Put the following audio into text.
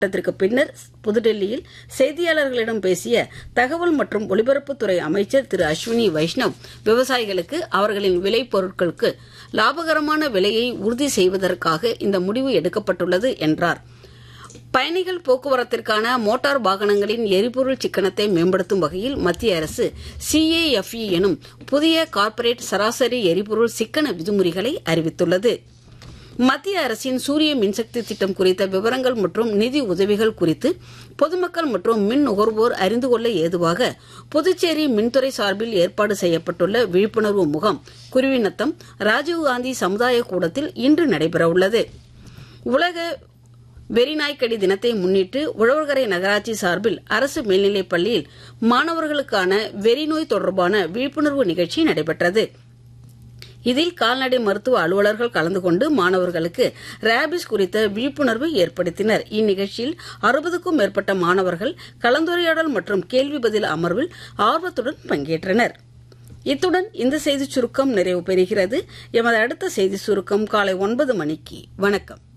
கூட்டத்திற்கு பின்னர் புதுடெல்லியில் செய்தியாளர்களிடம் பேசிய தகவல் மற்றும் ஒலிபரப்புத்துறை அமைச்சர் திரு அஸ்வினி வைஷ்ணவ் விவசாயிகளுக்கு அவர்களின் விளைபொருட்களுக்கு லாபகரமான விலையை உறுதி செய்வதற்காக இந்த முடிவு எடுக்கப்பட்டுள்ளது என்றார் பயணிகள் போக்குவரத்திற்கான மோட்டார் வாகனங்களின் எரிபொருள் சிக்கனத்தை மேம்படுத்தும் வகையில் மத்திய அரசு சிஏஎஃப்இ எனும் புதிய கார்ப்பரேட் சராசரி எரிபொருள் சிக்கன விதிமுறைகளை அறிவித்துள்ளது மத்திய அரசின் சூரிய மின்சக்தி திட்டம் குறித்த விவரங்கள் மற்றும் நிதி உதவிகள் குறித்து பொதுமக்கள் மற்றும் மின் நுகர்வோர் அறிந்து கொள்ள ஏதுவாக புதுச்சேரி மின்துறை சார்பில் ஏற்பாடு செய்யப்பட்டுள்ள விழிப்புணர்வு முகாம் குருவிநத்தம் ராஜீவ்காந்தி சமுதாய கூடத்தில் இன்று நடைபெறவுள்ளது உலக வெறிநாய்க்கடி தினத்தை முன்னிட்டு உழவர்கரை நகராட்சி சார்பில் அரசு மேல்நிலைப் பள்ளியில் மாணவர்களுக்கான வெறிநோய் தொடர்பான விழிப்புணர்வு நிகழ்ச்சி நடைபெற்றது இதில் கால்நடை மருத்துவ அலுவலர்கள் கலந்து கொண்டு மாணவர்களுக்கு ரேபிஸ் குறித்த விழிப்புணர்வு ஏற்படுத்தினர் இந்நிகழ்ச்சியில் அறுபதுக்கும் மேற்பட்ட மாணவர்கள் கலந்துரையாடல் மற்றும் கேள்வி பதில் அமர்வில் ஆர்வத்துடன் பங்கேற்றனர் இத்துடன் இந்த செய்திச் சுருக்கம் நிறைவு பெறுகிறது எமது அடுத்த செய்தி சுருக்கம் காலை ஒன்பது மணிக்கு வணக்கம்